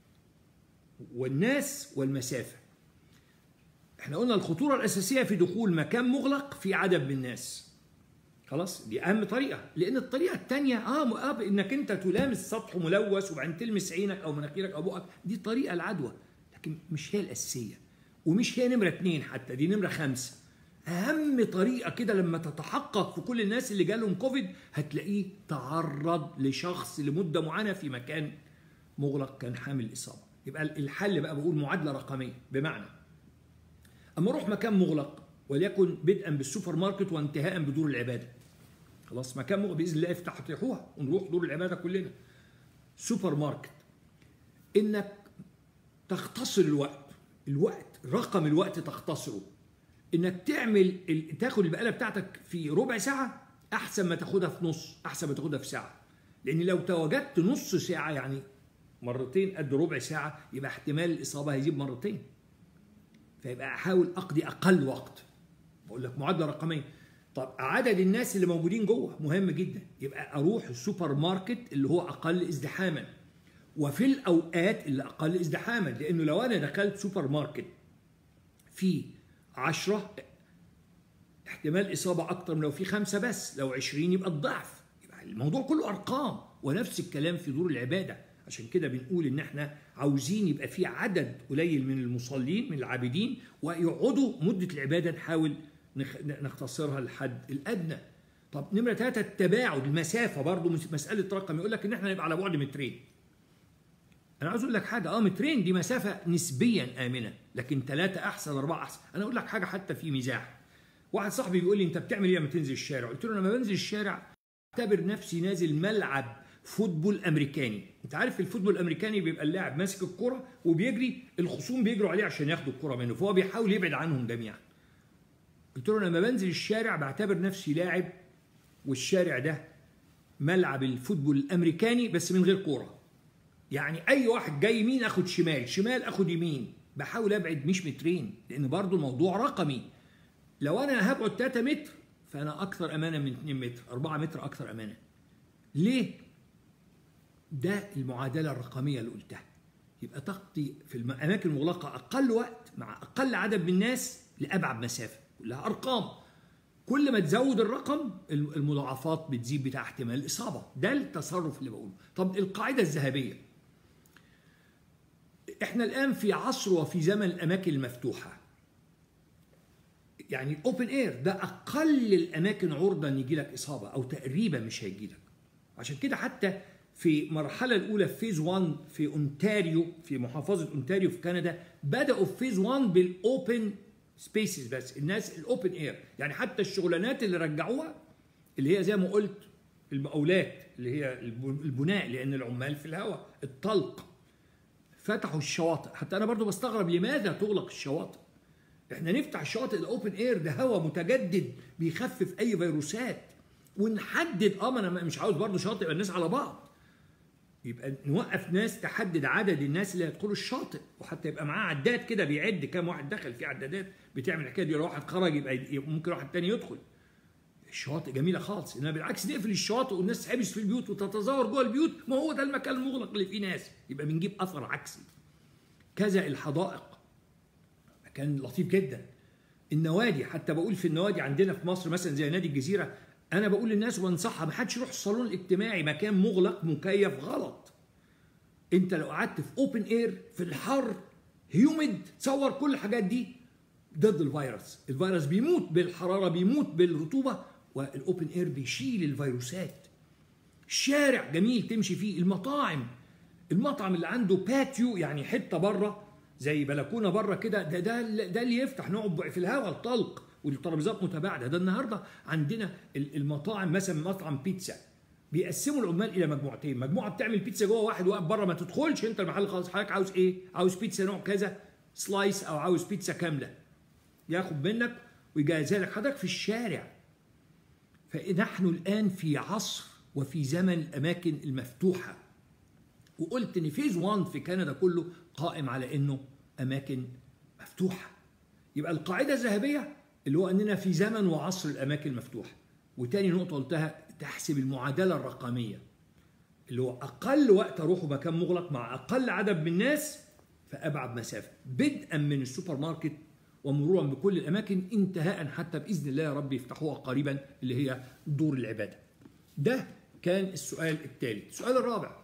والناس والمسافه احنا قلنا الخطوره الاساسيه في دخول مكان مغلق في عدد من الناس خلاص دي اهم طريقه لان الطريقه الثانيه اه, آه انك انت تلامس سطح ملوث وبعدين تلمس عينك او مناخيرك او بقك دي طريقه العدوى لكن مش هي الاساسيه ومش هي نمره اثنين حتى دي نمره خمسه اهم طريقه كده لما تتحقق في كل الناس اللي جالهم كوفيد هتلاقيه تعرض لشخص لمده معينه في مكان مغلق كان حامل اصابه يبقى الحل بقى بقول معادله رقميه بمعنى اما اروح مكان مغلق وليكن بدءا بالسوبر ماركت وانتهاء بدور العباده خلاص مكان مغلق باذن الله افتحوها ونروح دور العباده كلنا سوبر ماركت انك تختصر الوقت الوقت رقم الوقت تختصره انك تعمل تاخد البقاله بتاعتك في ربع ساعه احسن ما تاخدها في نص احسن ما تاخدها في ساعه لان لو تواجدت نص ساعه يعني مرتين قد ربع ساعه يبقى احتمال الاصابه هيزيد مرتين فيبقى احاول اقضي اقل وقت بقول لك معادله رقميه طب عدد الناس اللي موجودين جوه مهم جدا يبقى اروح السوبر ماركت اللي هو اقل ازدحاما وفي الاوقات اللي اقل ازدحاما لانه لو انا دخلت سوبر ماركت في عشرة احتمال إصابة أكتر من لو في خمسة بس لو عشرين يبقى الضعف يبقى الموضوع كله أرقام ونفس الكلام في دور العبادة عشان كده بنقول إن إحنا عاوزين يبقى في عدد قليل من المصلين من العابدين ويقعدوا مدة العبادة نحاول نختصرها للحد الأدنى طب نمرة ثلاثة التباعد المسافة برضو مسألة رقم يقول لك إن إحنا نبقى على بعد مترين انا عاوز اقول لك حاجه اه مترين دي مسافه نسبيا امنه لكن ثلاثه احسن اربعه احسن انا اقول لك حاجه حتى في مزاح واحد صاحبي بيقول لي انت بتعمل ايه لما تنزل الشارع قلت له لما بنزل الشارع اعتبر نفسي نازل ملعب فوتبول امريكاني انت عارف الفوتبول الامريكاني بيبقى اللاعب ماسك الكره وبيجري الخصوم بيجروا عليه عشان ياخدوا الكره منه فهو بيحاول يبعد عنهم جميعا قلت له لما بنزل الشارع بعتبر نفسي لاعب والشارع ده ملعب الفوتبول الامريكاني بس من غير كوره يعني اي واحد جاي يمين اخد شمال شمال اخد يمين بحاول ابعد مش مترين لان برضو الموضوع رقمي لو انا هبعد 3 متر فانا اكثر امانه من 2 متر 4 متر اكثر امانه ليه ده المعادله الرقميه اللي قلتها يبقى تقضي في الاماكن المغلقه اقل وقت مع اقل عدد من الناس لابعد مسافه كلها ارقام كل ما تزود الرقم المضاعفات بتزيد بتاع احتمال الاصابه ده التصرف اللي بقوله طب القاعده الذهبيه احنا الان في عصر وفي زمن الاماكن المفتوحه يعني الاوبن اير ده اقل الاماكن عرضه ان يجي لك اصابه او تقريبا مش هيجي لك عشان كده حتى في المرحله الاولى في فيز 1 في اونتاريو في محافظه اونتاريو في كندا بداوا في فيز 1 بالاوبن سبيسز بس الناس الاوبن اير يعني حتى الشغلانات اللي رجعوها اللي هي زي ما قلت المقاولات اللي هي البناء لان العمال في الهواء الطلق فتحوا الشواطئ حتى انا برضو بستغرب لماذا تغلق الشواطئ احنا نفتح الشواطئ الاوبن اير ده هواء متجدد بيخفف اي فيروسات ونحدد اه ما انا مش عاوز برضو شاطئ يبقى الناس على بعض يبقى نوقف ناس تحدد عدد الناس اللي هيدخلوا الشاطئ وحتى يبقى معاه عداد كده بيعد كام واحد دخل في عدادات بتعمل الحكايه دي لو واحد خرج يبقى ممكن واحد تاني يدخل الشواطئ جميله خالص انما بالعكس نقفل الشواطئ والناس تحبس في البيوت وتتزاور جوه البيوت ما هو ده المكان المغلق اللي فيه ناس يبقى بنجيب اثر عكسي كذا الحدائق مكان لطيف جدا النوادي حتى بقول في النوادي عندنا في مصر مثلا زي نادي الجزيره انا بقول للناس وبنصحها ما حدش يروح الصالون الاجتماعي مكان مغلق مكيف غلط انت لو قعدت في اوبن اير في الحر هيوميد تصور كل الحاجات دي ضد الفيروس الفيروس بيموت بالحراره بيموت بالرطوبه والاوبن اير بيشيل الفيروسات الشارع جميل تمشي فيه المطاعم المطعم اللي عنده باتيو يعني حته بره زي بلكونه بره كده ده ده ده اللي يفتح نقعد في الهواء الطلق والترابيزات متباعده ده النهارده عندنا المطاعم مثلا مطعم بيتزا بيقسموا العمال الى مجموعتين مجموعه بتعمل بيتزا جوه واحد واقف بره ما تدخلش انت المحل خالص حضرتك عاوز ايه عاوز بيتزا نوع كذا سلايس او عاوز بيتزا كامله ياخد منك ويجهزها لك حضرتك في الشارع فنحن الان في عصر وفي زمن الاماكن المفتوحه وقلت ان فيز 1 في كندا كله قائم على انه اماكن مفتوحه يبقى القاعده الذهبيه اللي هو اننا في زمن وعصر الاماكن المفتوحه وتاني نقطه قلتها تحسب المعادله الرقميه اللي هو اقل وقت اروحه مكان مغلق مع اقل عدد من الناس فابعد مسافه بدءا من السوبر ماركت ومرورا بكل الاماكن انتهاء حتى باذن الله يا رب يفتحوها قريبا اللي هي دور العباده. ده كان السؤال الثالث، السؤال الرابع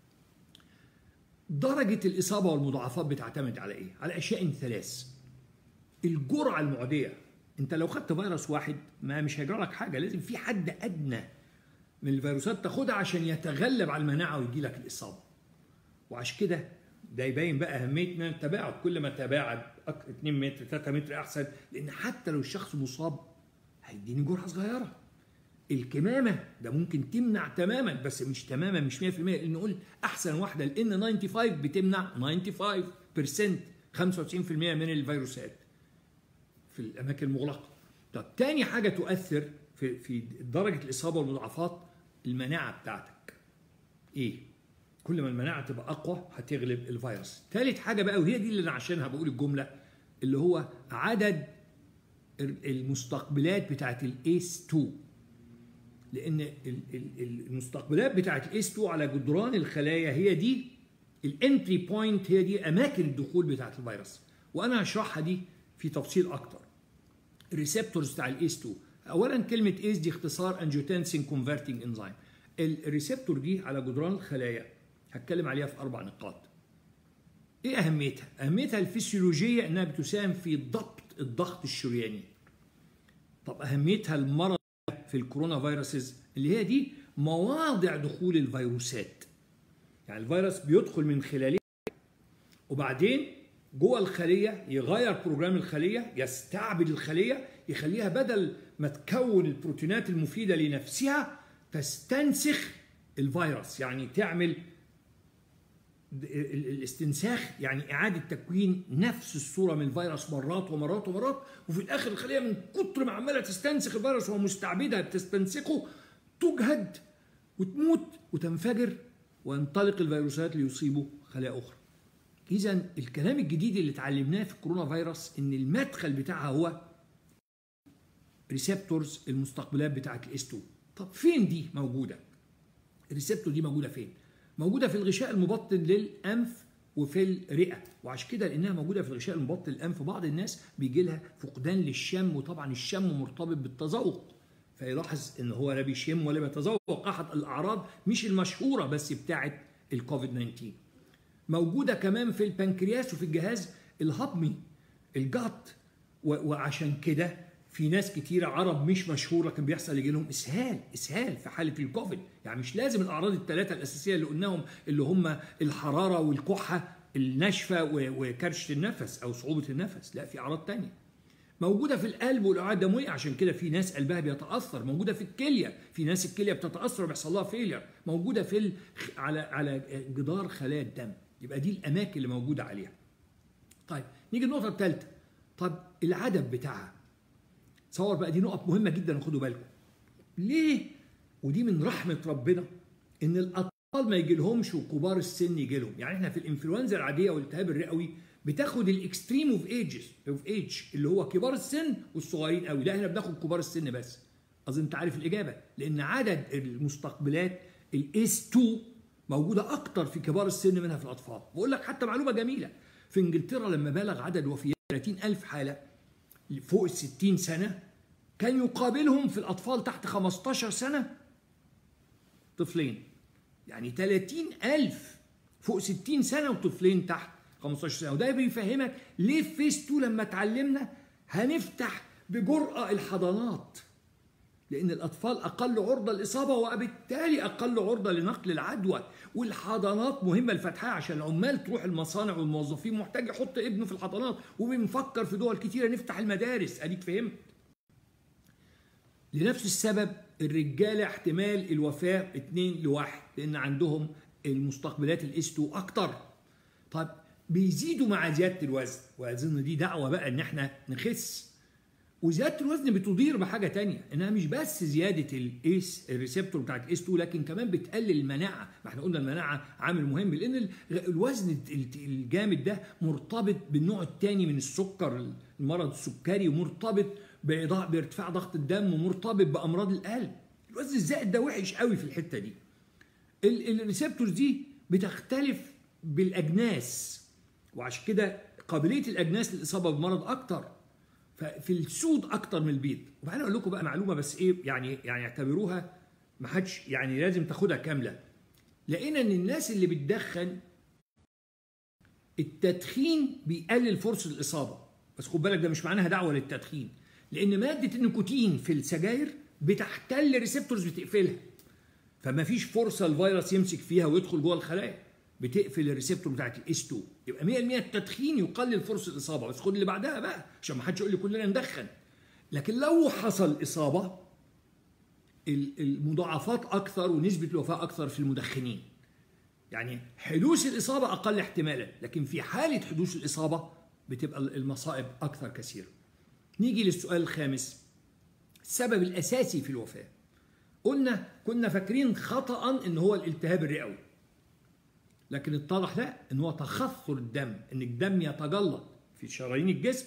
درجة الإصابة والمضاعفات بتعتمد على إيه؟ على أشياء ثلاث. الجرعة المعدية، أنت لو خدت فيروس واحد ما مش هيجرى لك حاجة، لازم في حد أدنى من الفيروسات تاخدها عشان يتغلب على المناعة ويجي لك الإصابة. وعشان كده ده يبين بقى اهميه التباعد كل ما تباعد 2 متر 3 متر احسن لان حتى لو الشخص مصاب هيديني جرعه صغيره الكمامه ده ممكن تمنع تماما بس مش تماما مش 100% لان نقول احسن واحده الان 95 بتمنع 95% 95% من الفيروسات في الاماكن المغلقه طب تاني حاجه تؤثر في في درجه الاصابه والمضاعفات المناعه بتاعتك ايه كل ما المناعه تبقى اقوى هتغلب الفيروس ثالث حاجه بقى وهي دي اللي انا عشانها بقول الجمله اللي هو عدد المستقبلات بتاعت الايس 2 لان المستقبلات بتاعت الايس 2 على جدران الخلايا هي دي الانتري بوينت هي دي اماكن الدخول بتاعت الفيروس وانا هشرحها دي في تفصيل اكتر الريسبتورز بتاع الايس 2 اولا كلمه ايس دي اختصار انجيوتنسين كونفرتنج انزيم الريسبتور دي على جدران الخلايا هتكلم عليها في اربع نقاط ايه اهميتها اهميتها الفسيولوجيه انها بتساهم في ضبط الضغط الشرياني طب اهميتها المرض في الكورونا فيروسز اللي هي دي مواضع دخول الفيروسات يعني الفيروس بيدخل من خلالها وبعدين جوه الخليه يغير بروجرام الخليه يستعبد الخليه يخليها بدل ما تكون البروتينات المفيده لنفسها تستنسخ الفيروس يعني تعمل الاستنساخ يعني إعادة تكوين نفس الصورة من الفيروس مرات ومرات ومرات وفي الآخر الخلية من كتر ما عمالة تستنسخ الفيروس ومستعبدها بتستنسخه تجهد وتموت وتنفجر وينطلق الفيروسات ليصيبوا خلايا أخرى. إذا الكلام الجديد اللي اتعلمناه في الكورونا فيروس إن المدخل بتاعها هو ريسبتورز المستقبلات بتاعت الاس 2 طب فين دي موجودة؟ الريسبتور دي موجودة فين؟ موجوده في الغشاء المبطن للانف وفي الرئه وعشان كده لانها موجوده في الغشاء المبطن للانف بعض الناس بيجي لها فقدان للشم وطبعا الشم مرتبط بالتذوق فيلاحظ ان هو لا بيشم ولا بيتذوق احد الاعراض مش المشهوره بس بتاعه الكوفيد 19 موجوده كمان في البنكرياس وفي الجهاز الهضمي الجات وعشان كده في ناس كتيرة عرب مش مشهورة كان بيحصل يجي لهم إسهال إسهال في حالة الكوفيد يعني مش لازم الأعراض الثلاثة الأساسية اللي قلناهم اللي هم الحرارة والكحة النشفة وكرشة النفس أو صعوبة النفس لا في أعراض تانية موجودة في القلب والأوعية الدموية عشان كده في ناس قلبها بيتأثر موجودة في الكلية في ناس الكلية بتتأثر وبيحصل لها فيلير موجودة في ال... على على جدار خلايا الدم يبقى دي الأماكن اللي موجودة عليها طيب نيجي النقطة الثالثة طب العدد بتاعها تصور بقى دي نقط مهمه جدا خدوا بالكم ليه ودي من رحمه ربنا ان الاطفال ما يجي لهمش وكبار السن يجي لهم يعني احنا في الانفلونزا العاديه والالتهاب الرئوي بتاخد الاكستريم اوف ايجز اوف ايج اللي هو كبار السن والصغيرين قوي لا احنا بناخد كبار السن بس اظن انت عارف الاجابه لان عدد المستقبلات الاس 2 موجوده اكتر في كبار السن منها في الاطفال بقول لك حتى معلومه جميله في انجلترا لما بلغ عدد وفيات 30000 حاله فوق ال 60 سنه كان يقابلهم في الأطفال تحت 15 سنة طفلين يعني 30 ألف فوق 60 سنة وطفلين تحت 15 سنة وده بيفهمك ليه في فيس 2 لما اتعلمنا هنفتح بجرأة الحضانات لأن الأطفال أقل عرضة للإصابة وبالتالي أقل عرضة لنقل العدوى والحضانات مهمة لفتحها عشان العمال تروح المصانع والموظفين محتاج يحط ابنه في الحضانات وبنفكر في دول كتيرة نفتح المدارس أديك فهمت لنفس السبب الرجالة احتمال الوفاة اتنين لواحد لأن عندهم المستقبلات الاس 2 أكتر طب بيزيدوا مع زيادة الوزن وأظن دي دعوة بقى إن احنا نخس وزياده الوزن بتضير بحاجه تانية انها مش بس زياده الايس الريسبتور بتاعت الاس 2 لكن كمان بتقلل المناعه ما احنا قلنا المناعه عامل مهم لان الوزن الجامد ده مرتبط بالنوع الثاني من السكر المرض السكري ومرتبط بارتفاع ضغط الدم ومرتبط بامراض القلب الوزن الزائد ده وحش قوي في الحته دي الريسبتورز دي بتختلف بالاجناس وعشان كده قابليه الاجناس للاصابه بمرض اكتر ففي السود اكتر من البيض وبعدين اقول لكم بقى معلومه بس ايه يعني يعني اعتبروها ما حدش يعني لازم تاخدها كامله لقينا ان الناس اللي بتدخن التدخين بيقلل فرصه الاصابه بس خد بالك ده مش معناها دعوه للتدخين لان ماده النيكوتين في السجاير بتحتل ريسبتورز بتقفلها فما فيش فرصه الفيروس يمسك فيها ويدخل جوه الخلايا بتقفل الريسبتور بتاعت الاس 2 يبقى 100% التدخين يقلل فرصه الاصابه بس خد اللي بعدها بقى عشان ما حدش يقول لي كلنا ندخن لكن لو حصل اصابه المضاعفات اكثر ونسبه الوفاه اكثر في المدخنين يعني حدوث الاصابه اقل احتمالا لكن في حاله حدوث الاصابه بتبقى المصائب اكثر كثيرا نيجي للسؤال الخامس السبب الاساسي في الوفاه قلنا كنا فاكرين خطا ان هو الالتهاب الرئوي لكن اتضح لا ان هو تخثر الدم ان الدم يتجلط في شرايين الجسم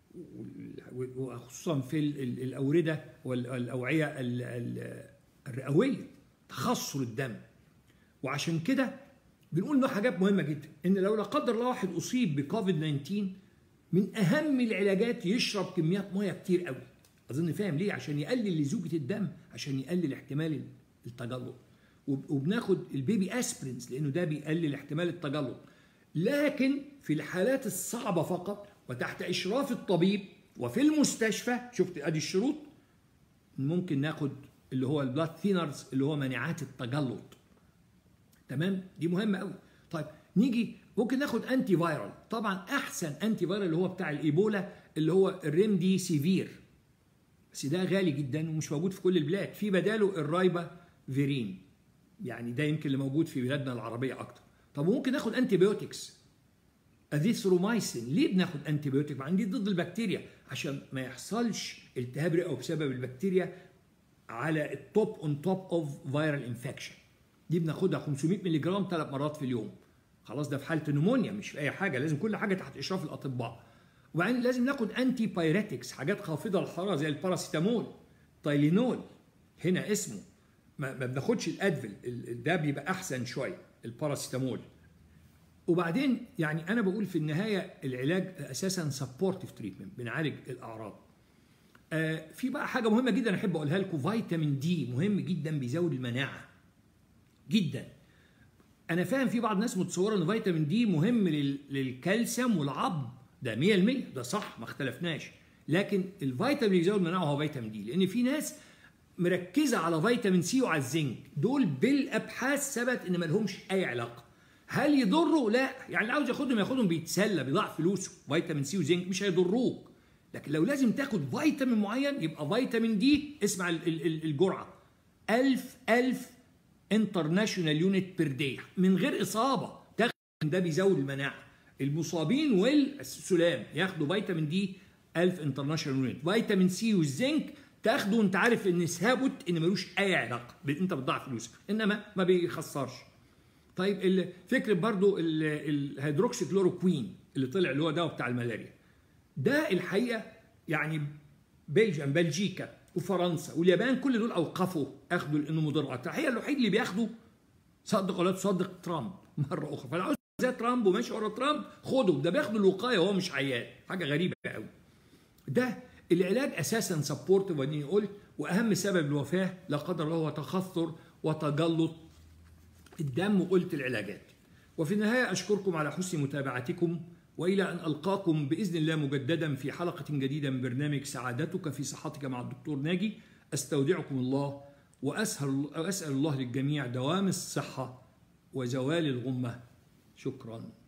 وخصوصا في الاورده والاوعيه الرئويه تخثر الدم وعشان كده بنقول انه حاجات مهمه جدا ان لو لا قدر الله واحد اصيب بكوفيد 19 من اهم العلاجات يشرب كميات ميه كتير قوي اظن فاهم ليه عشان يقلل لزوجه الدم عشان يقلل احتمال التجلط وبناخد البيبي اسبرينز لانه ده بيقلل احتمال التجلط لكن في الحالات الصعبه فقط وتحت اشراف الطبيب وفي المستشفى شفت ادي الشروط ممكن ناخد اللي هو البلاد ثينرز اللي هو مناعات التجلط تمام دي مهمه قوي طيب نيجي ممكن ناخد انتي فايرال طبعا احسن انتي فايرال اللي هو بتاع الايبولا اللي هو الريمدي سيفير بس ده غالي جدا ومش موجود في كل البلاد في بداله الرايبا فيرين يعني ده يمكن اللي موجود في بلادنا العربيه اكتر طب ممكن ناخد انتي بيوتكس اذيثرومايسين ليه بناخد انتي بيوتيك مع دي ضد البكتيريا عشان ما يحصلش التهاب رئوي بسبب البكتيريا على التوب اون توب اوف فيرال انفكشن دي بناخدها 500 مللي جرام ثلاث مرات في اليوم خلاص ده في حاله نمونيا مش في اي حاجه لازم كل حاجه تحت اشراف الاطباء وبعدين لازم ناخد انتي بايريتكس حاجات خافضه للحراره زي الباراسيتامول تايلينول هنا اسمه ما, ما بناخدش الادفل ده بيبقى احسن شويه الباراسيتامول وبعدين يعني انا بقول في النهايه العلاج اساسا سبورتيف تريتمنت بنعالج الاعراض آه في بقى حاجه مهمه جدا احب اقولها لكم فيتامين دي مهم جدا بيزود المناعه جدا انا فاهم في بعض الناس متصوره ان فيتامين دي مهم للكالسيوم والعظم ده 100% ده صح ما اختلفناش لكن الفيتامين اللي يزود المناعه هو فيتامين دي لان في ناس مركزه على فيتامين سي وعلى الزنك دول بالابحاث ثبت ان ما لهمش اي علاقه هل يضروا لا يعني اللي عاوز ياخدهم ياخدهم بيتسلى بيضيع فلوسه فيتامين سي وزنك مش هيضروك لكن لو لازم تاخد فيتامين معين يبقى فيتامين دي اسمع الجرعه 1000 1000 انترناشونال يونت بير داي من غير اصابه تاخد ده بيزود المناعه المصابين والسلام ياخدوا فيتامين دي 1000 انترناشونال يونت فيتامين سي والزنك تاخده وانت عارف ان ثابت ان ملوش اي علاقه انت بتضيع فلوسك انما ما بيخسرش طيب الفكر برضو الهيدروكسي كلوروكوين اللي طلع اللي هو دواء بتاع الملاريا ده الحقيقه يعني بلجيكا بلجيكا وفرنسا واليابان كل دول اوقفوا اخذوا لانه مضرات الحقيقه الوحيد اللي بياخده صدق ولا تصدق ترامب مره اخرى فلو عاوز زي ترامب وماشي ورا ترامب خده ده بياخدوا الوقايه وهو مش عيان حاجه غريبه قوي ده العلاج اساسا سبورتيف واني قلت واهم سبب الوفاه لا قدر الله هو تخثر وتجلط الدم وقلت العلاجات وفي النهايه اشكركم على حسن متابعتكم والى ان القاكم باذن الله مجددا في حلقه جديده من برنامج سعادتك في صحتك مع الدكتور ناجي استودعكم الله واسال اسال الله للجميع دوام الصحه وزوال الغمه شكرا